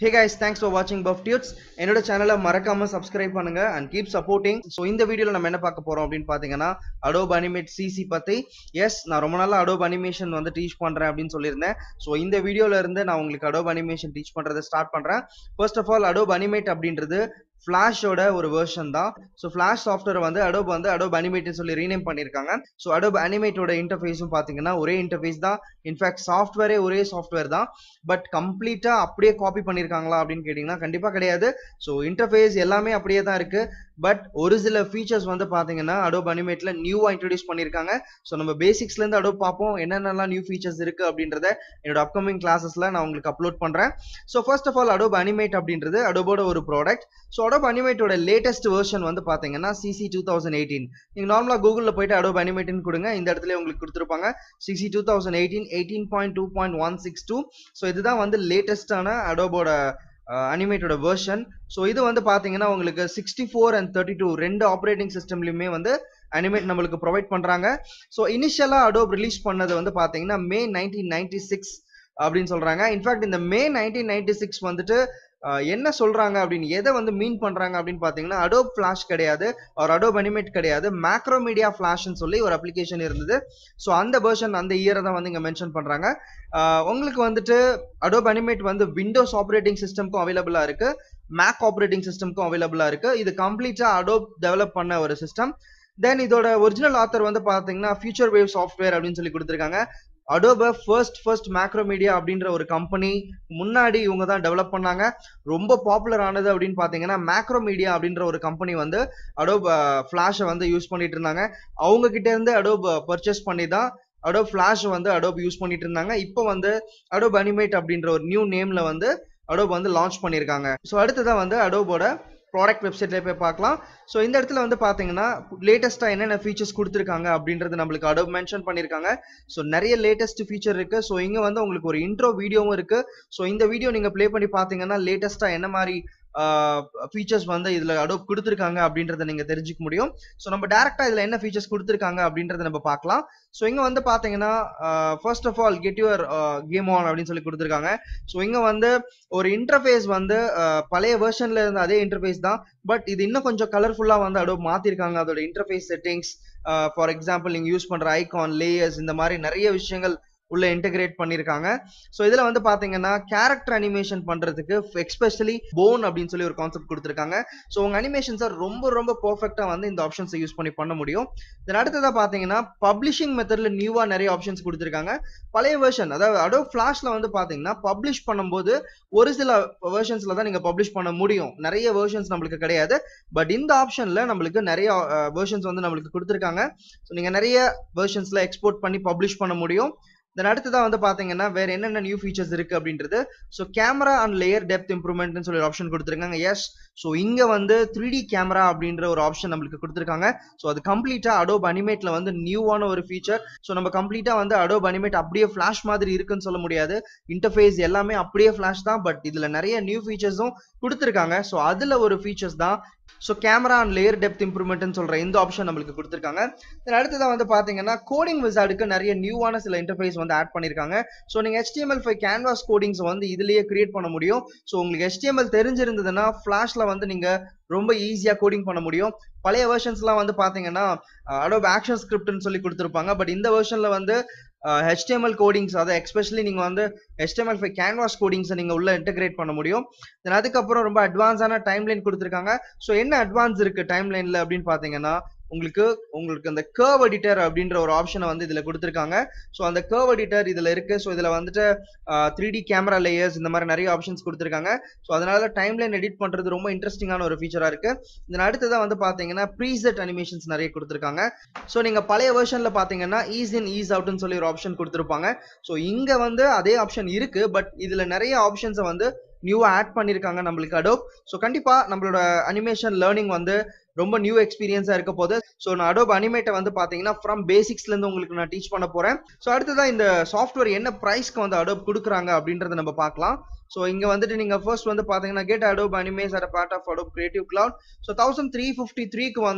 hey guys thanks for வாட்சிங் buff dudes என்னோட சேனலை மறக்காம சப்ஸ்கிரைப் பண்ணுங்க அண்ட் கீப் சப்போர்ட்டிங் ஸோ இந்த வீடியோவில் நம்ம என்ன பார்க்க போறோம் அப்படின்னு பார்த்தீங்கன்னா அடோப் அனிமேட் சிசி பத்தி எஸ் நான் ரொம்ப நாளா அடோப் அனிமேஷன் வந்து டீச் பண்றேன் அப்படின்னு சொல்லியிருந்தேன் ஸோ இந்த வீடியோல இருந்து நான் உங்களுக்கு அடோப் அனிமேஷன் டீச் பண்றதை ஸ்டார்ட் பண்றேன் first of all Adobe Animate அப்படின்றது ஃபிளாஷோட ஒரு வெர்ஷன் தான் ஸோ ஃபிளாஷ் சாஃப்ட்வேர் வந்து அடோப் வந்து அடோப் அனிமேட்னு சொல்லி ரீநேம் பண்ணியிருக்காங்க ஸோ அடோப் அனிமேட்டோட இன்டர்ஃபேஸும் பார்த்தீங்கன்னா ஒரே இன்டர்ஃபேஸ் தான் இன்ஃபேக்ட் சாஃப்ட்வேரே ஒரே சாஃப்ட்வேர் தான் பட் கம்ப்ளீட்டாக அப்படியே காப்பி பண்ணியிருக்காங்களா அப்படின்னு கேட்டிங்கன்னா கண்டிப்பாக கிடையாது ஸோ இன்டர்ஃபேஸ் எல்லாமே அப்படியே தான் இருக்கு பட் ஒரு சில ஃபீச்சர்ஸ் வந்து பார்த்தீங்கன்னா அடோப் அனிமேட்ல நியூவாக இன்ட்ரடியூஸ் பண்ணியிருக்காங்க ஸோ நம்ம பேசிக்ஸ்லேருந்து அடோப் பார்ப்போம் என்னென்னலாம் நியூ ஃபீச்சர்ஸ் இருக்கு அப்படின்றத என்னோட அப்கமிங் கிளாஸஸ்ல நான் உங்களுக்கு அப்லோட் பண்ணுறேன் so first of all Adobe Animate அப்படின்றது அடோபோட ஒரு ப்ராடக்ட் ஸோ அடோப் அனிமேட்டோட லேட்டஸ்ட் வெர்ஷன் வந்து பார்த்தீங்கன்னா சிசி டூ தௌசண்ட் எயிட்டீன் நீங்கள் நார்மலாக கூகுளில் போயிட்டு அடோப் அனிமேட்னு கொடுங்க இந்த இடத்துல உங்களுக்கு கொடுத்துருப்பாங்க CC two thousand eighteen eighteen point two point one six two so இதுதான் வந்து லேட்டஸ்டான அடோபோட அனிமேட்டோட வெர்ஷன் ஸோ இது வந்து பார்த்தீங்கன்னா உங்களுக்கு sixty four and thirty two ரெண்டு ஆப்ரேட்டிங் சிஸ்டம்லையுமே வந்து அனிமேட் நம்மளுக்கு ப்ரொவைட் பண்ணுறாங்க ஸோ இனிஷியலாக அடோப் ரிலீஸ் பண்ணது வந்து பார்த்தீங்கன்னா மே நைன்டீன் நைன்டி சிக்ஸ் அப்படின்னு சொல்கிறாங்க இன்ஃபேக்ட் இந்த மே நைன்டீன் நைன்டி சிக்ஸ் வந்துட்டு என்ன சொல்றாங்க அப்படின்னு எதை வந்து மீன் பண்றாங்க அப்படின்னு பாத்தீங்கன்னா அடோப் ஃபிளாஷ் கிடையாது ஒரு அடோப் அனிமேட் கிடையாது மேக்ரோமீடியா ஃபிளாஷ்னு சொல்லி ஒரு அப்ளிகேஷன் இருந்தது ஸோ அந்த வெர்ஷன் அந்த இயரை தான் வந்து இங்க மென்ஷன் பண்றாங்க உங்களுக்கு வந்துட்டு அடோப் அனிமேட் வந்து விண்டோஸ் ஆப்ரேட்டிங் சிஸ்டம்க்கும் அவைலபிளா இருக்கு மேக் ஆப்ரேட்டிங் சிஸ்டம்க்கும் அவைலபிளா இருக்கு இது கம்ப்ளீட்டா அடோப் டெவலப் பண்ண ஒரு சிஸ்டம் தென் இதோட ஒரிஜினல் ஆத்தர் வந்து பாத்தீங்கன்னா ஃபியூச்சர் வேவ் சாஃப்ட்வேர் அப்படின்னு சொல்லி கொடுத்துருக்காங்க அடோப ஃபர்ஸ்ட் ஃபர்ஸ்ட் மேக்ரோமீடியா அப்படின்ற ஒரு கம்பெனி முன்னாடி இவங்க தான் டெவலப் பண்ணாங்க ரொம்ப பாப்புலர் ஆனது அப்படின்னு பார்த்தீங்கன்னா மேக்ரோமீடியா அப்படின்ற ஒரு கம்பெனி வந்து அடோப் ஃப்ளாஷை வந்து யூஸ் பண்ணிட்டு இருந்தாங்க அவங்க கிட்ட இருந்து அடோப் பர்ச்சேஸ் பண்ணி தான் அடோப் ஃப்ளாஷ் வந்து அடோப் யூஸ் பண்ணிட்டு இருந்தாங்க இப்போ வந்து அடோப் அனிமேட் அப்படின்ற ஒரு நியூ நேம்ல வந்து அடோப் வந்து லான்ச் பண்ணியிருக்காங்க ஸோ அடுத்ததான் வந்து அடோபோட ப்ராடக்ட் வெப்சைட்ல போய் பார்க்கலாம் ஸோ இந்த இடத்துல வந்து பார்த்தீங்கன்னா லேட்டஸ்ட்டாக என்னென்ன ஃபீச்சர்ஸ் கொடுத்துருக்காங்க அப்படின்றது நம்மளுக்கு அடோப் மென்ஷன் பண்ணியிருக்காங்க ஸோ நிறைய லேட்டஸ்ட் ஃபீச்சர் இருக்கு ஸோ இங்கே வந்து உங்களுக்கு ஒரு இன்ட்ரோ வீடியோவும் இருக்கு ஸோ இந்த வீடியோ நீங்கள் ப்ளே பண்ணி பார்த்தீங்கன்னா லேட்டஸ்ட்டாக என்ன மாதிரி ஃபீச்சர்ஸ் வந்து இதில் அடோப் கொடுத்துருக்காங்க அப்படின்றத நீங்கள் தெரிஞ்சுக்க முடியும் ஸோ நம்ம டேரெக்டாக இதில் என்ன ஃபீச்சர்ஸ் கொடுத்துருக்காங்க அப்படின்றத நம்ம பார்க்கலாம் ஸோ இங்கே வந்து பார்த்தீங்கன்னா first of all get your game on அப்படின்னு சொல்லி கொடுத்துருக்காங்க ஸோ இங்கே வந்து ஒரு இன்டர்ஃபேஸ் வந்து பழைய வெர்ஷனில் இருந்த அதே இன்டர்ஃபேஸ் தான் பட் இது இன்னும் கொஞ்சம் கலர்ஃபுல்லாக வந்து அடோப் மாற்றிருக்காங்க அதோட இன்டர்ஃபேஸ் செட்டிங்ஸ் ஃபார் எக்ஸாம்பிள் நீங்கள் யூஸ் பண்ணுற ஐகான் லேயர்ஸ் இந்த மாதிரி நிறைய விஷயங்கள் உள்ள இன்டகிரேட் பண்ணிருக்காங்க ஸோ இதுல வந்து பாத்தீங்கன்னா கேரக்டர் அனிமேஷன் பண்றதுக்கு எக்ஸ்பெஷலி போன் அப்படின்னு சொல்லி ஒரு கான்செப்ட் கொடுத்துருக்காங்க ஸோ உங்க அனிமேஷன்ஸை ரொம்ப ரொம்ப பர்ஃபெக்டா வந்து இந்த ஆப்ஷன்ஸை யூஸ் பண்ணி பண்ண முடியும் தென் அடுத்ததா பாத்தீங்கன்னா பப்ளிஷிங் மெத்தட்ல நியூவா நிறைய ஆப்ஷன்ஸ் கொடுத்துருக்காங்க பழைய வெர்ஷன் அதாவது அடோ ஃபிளாஷ்ல வந்து பாத்தீங்கன்னா பப்ளிஷ் பண்ணும்போது ஒரு சில வெர்ஷன்ஸ்ல தான் நீங்க பப்ளிஷ் பண்ண முடியும் நிறைய வெர்ஷன்ஸ் நம்மளுக்கு கிடையாது பட் இந்த ஆப்ஷன்ல நம்மளுக்கு நிறைய வெர்ஷன்ஸ் வந்து நம்மளுக்கு கொடுத்துருக்காங்க ஸோ நீங்க நிறைய வெர்ஷன்ஸ்ல எக்ஸ்போர்ட் பண்ணி பப்ளிஷ் பண்ண முடியும் தென் அடுத்ததான் வந்து பாத்தீங்கன்னா வேற என்னென்ன நியூ ஃபீச்சர்ஸ் இருக்கு அப்படின்றது so camera and layer depth இம்ப்ரூவ்மெண்ட்னு சொல்லி ஒரு ஆப்ஷன் கொடுத்துருக்காங்க எஸ் ஸோ இங்க வந்து த்ரீ டி கேமரா அப்படின்ற ஒரு ஆப்ஷன் நம்மளுக்கு கொடுத்துருக்காங்க ஸோ அது கம்ப்ளீட்டா அடோப் அனிமேட்ல வந்து நியூவான ஒரு ஃபீச்சர் ஸோ நம்ம கம்ப்ளீட்டா வந்து அடோப் அனிமேட் அப்படியே ஃபிளாஷ் மாதிரி இருக்குன்னு சொல்ல முடியாது இன்டர்ஃபேஸ் எல்லாமே அப்படியே ஃபிளாஷ் தான் பட் இதுல நிறைய நியூ ஃபீச்சர்ஸும் கொடுத்துருக்காங்க ஸோ அதுல ஒரு ஃபீச்சர்ஸ் தான் so camera and layer depth இம்ப்ரூவ்மெண்ட்னு சொல்ற இந்த ஆப்ஷன் நம்மளுக்கு கொடுத்துருக்காங்க தென் அடுத்ததான் வந்து பாத்தீங்கன்னா கோடிங் விசார்டுக்கு நிறைய நியூவான சில இன்டர்ஃபேஸ் வந்து ஆட் பண்ணிருக்காங்க ஸோ நீங்க HTML ஃபைவ் கேன்வாஸ் கோடிங்ஸ் வந்து இதுலயே கிரியேட் பண்ண முடியும் ஸோ உங்களுக்கு HTML தெரிஞ்சிருந்ததுன்னா ஃபிளாஷ்ல வந்து நீங்க ரொம்ப ஈஸியா கோடிங் பண்ண முடியும் பழைய வெர்ஷன்ஸ்லாம் வந்து பாத்தீங்கன்னா அடோப் ஆக்ஷன் ஸ்கிரிப்ட்னு சொல்லி கொடுத்துருப்பாங்க பட் இந்த வெர்ஷன்ல வந்து ஹெச்டிஎம்எல் கோடிங்ஸ் அதை எக்ஸ்பெஷலி நீங்கள் வந்து ஹெச்டிஎம்எல் ஃபைவ் கேன்வாஸ் கோடிங்ஸை நீங்கள் உள்ள இன்டெகிரேட் பண்ண முடியும் தென் அதுக்கப்புறம் ரொம்ப அட்வான்ஸான டைம் லைன் கொடுத்துருக்காங்க ஸோ என்ன அட்வான்ஸ் இருக்கு டைம் லைனில் அப்படின்னு பார்த்தீங்கன்னா உங்களுக்கு உங்களுக்கு அந்த கர்வ் எடிட்டர் அப்படின்ற ஒரு ஆப்ஷனை வந்து இதில் கொடுத்துருக்காங்க ஸோ அந்த கர்வ் எடிட்டர் இதில் இருக்கு ஸோ இதில் வந்துட்டு த்ரீ டி கேமரா லேயர்ஸ் இந்த மாதிரி நிறைய ஆப்ஷன்ஸ் கொடுத்துருக்காங்க ஸோ அதனால டைம் லைன் எடிட் பண்ணுறது ரொம்ப இன்ட்ரெஸ்டிங்கான ஒரு ஃபீச்சராக இருக்கு இதன் அடுத்ததாக வந்து பார்த்தீங்கன்னா ப்ரீசெட் அனிமேஷன்ஸ் நிறைய கொடுத்துருக்காங்க ஸோ நீங்கள் பழைய வெர்ஷனில் பார்த்தீங்கன்னா ஈஸ் இன் ஈஸ் அவுட்னு சொல்லி ஒரு ஆப்ஷன் கொடுத்துருப்பாங்க ஸோ இங்கே வந்து அதே ஆப்ஷன் இருக்கு பட் இதில் நிறைய ஆப்ஷன்ஸை வந்து நியூவாக ஆட் பண்ணியிருக்காங்க நம்மளுக்கு அடோப் ஸோ கண்டிப்பாக நம்மளோட அனிமேஷன் லேர்னிங் வந்து ரொம்ப நியூ எக்ஸ்பீரியன்ஸாக இருக்க போது ஸோ நான் அடோப் அனிமேட்டை வந்து பார்த்தீங்கன்னா ஃப்ரம் பேசிக்ஸ்லேருந்து உங்களுக்கு நான் டீச் பண்ண போகிறேன் ஸோ அடுத்ததான் இந்த சாஃப்ட்வேர் என்ன ப்ரைஸ்க்கு வந்து அடோப் கொடுக்குறாங்க அப்படின்றத நம்ம பார்க்கலாம் ஸோ இங்கே வந்துட்டு நீங்கள் ஃபர்ஸ்ட் வந்து பார்த்தீங்கன்னா get Adobe Animate at part of Adobe Creative Cloud so thousand three fifty த்ரீக்கு வந்து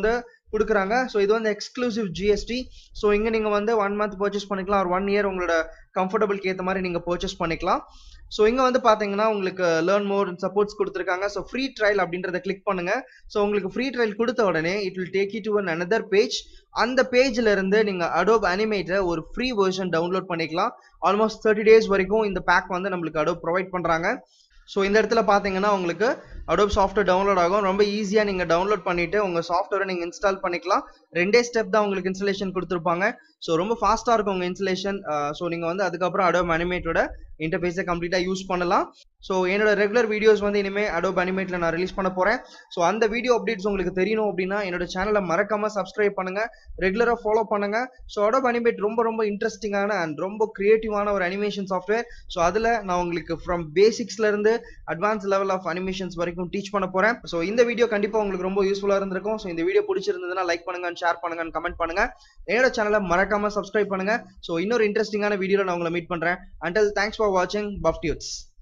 கொடுக்குறாங்க ஸோ இது வந்து எக்ஸ்க்ளூசிவ் ஜிஎஸ்டி ஸோ இங்கே நீங்கள் வந்து ஒன் மந்த் பர்ச்சேஸ் பண்ணிக்கலாம் ஒரு ஒன் இயர் உங்களோட கம்ஃபர்டபுளுக்கு ஏற்ற மாதிரி நீங்கள் பர்ச்சேஸ் பண்ணிக்கலாம் ஸோ இங்கே வந்து பார்த்தீங்கன்னா உங்களுக்கு லேர்ன் மோர் சப்போர்ட்ஸ் கொடுத்துருக்காங்க ஸோ ஃப்ரீ ட்ரையல் அப்படின்றத கிளிக் பண்ணுங்க ஸோ உங்களுக்கு ஃப்ரீ ட்ரையல் கொடுத்த உடனே it will take you to an another page அந்த பேஜ்ல இருந்து நீங்கள் அடோப் அனிமேட்டை ஒரு ஃப்ரீ வெர்ஷன் டவுன்லோட் பண்ணிக்கலாம் ஆல்மோஸ்ட் தேர்ட்டி டேஸ் வரைக்கும் இந்த பேக் வந்து நம்மளுக்கு அடோப் ப்ரொவைட் பண்ணுறாங்க ஸோ இந்த இடத்துல பார்த்தீங்கன்னா உங்களுக்கு அடோப் சாஃப்ட்வேர் டவுன்லோட் ஆகும் ரொம்ப ஈஸியாக நீங்கள் டவுன்லோட் பண்ணிவிட்டு உங்கள் சாஃப்ட்வேரை நீங்கள் இன்ஸ்டால் பண்ணிக்கலாம் ரெண்டே ஸ்டெப் தான் உங்களுக்கு இன்ஸ்டலேஷன் கொடுத்துருப்பாங்க ஸோ ரொம்ப ஃபாஸ்ட்டாக இருக்கும் உங்கள் இன்ஸ்டலேஷன் ஸோ நீங்கள் வந்து அதுக்கப்புறம் அடோப் அனிமேட்டோட இன்டர்ஃபேஸை கம்ப்ளீட்டாக யூஸ் பண்ணலாம் ஸோ என்னோட ரெகுலர் வீடியோஸ் வந்து இனிமேல் அடோப் அனிமேட்டில் நான் ரிலீஸ் பண்ண போகிறேன் ஸோ அந்த வீடியோ அப்டேட்ஸ் உங்களுக்கு தெரியணும் அப்படின்னா என்னோட சேனலை மறக்காமல் சப்ஸ்கிரைப் பண்ணுங்கள் ரெகுலராக ஃபாலோ பண்ணுங்கள் ஸோ அடோப் அனிமேட் ரொம்ப ரொம்ப இன்ட்ரெஸ்டிங்கான அண்ட் ரொம்ப க்ரியேட்டிவான ஒரு அனிமேஷன் சாஃப்ட்வேர் ஸோ அதில் நான் உங்களுக்கு ஃப்ரம் பேசிக்ஸ்லேருந்து அட்வான்ஸ் லெவல் ஆஃப் அனிமேஷன்ஸ் வரைக்கும் டீச் பண்ண போகிறேன் ஸோ இந்த வீடியோ கண்டிப்பாக உங்களுக்கு ரொம்ப யூஸ்ஃபுல்லாக இருந்திருக்கும் ஸோ இந்த வீடியோ பிடிச்சிருந்ததுன்னா லைக் பண்ணுங்க ஷேர் பண்ணுங்க கமெண்ட் பண்ணுங்க என்னோட சேனலை மறக்காம சப்ஸ்கிரைப் பண்ணுங்க ஸோ இன்னொரு இன்ட்ரெஸ்டிங்கான வீடியோவில் நான் உங்களை மீட் பண்ணுறேன் அண்டல் தேங்க்ஸ் ஃபார் வாட்சிங் பஃப் டியூட்ஸ்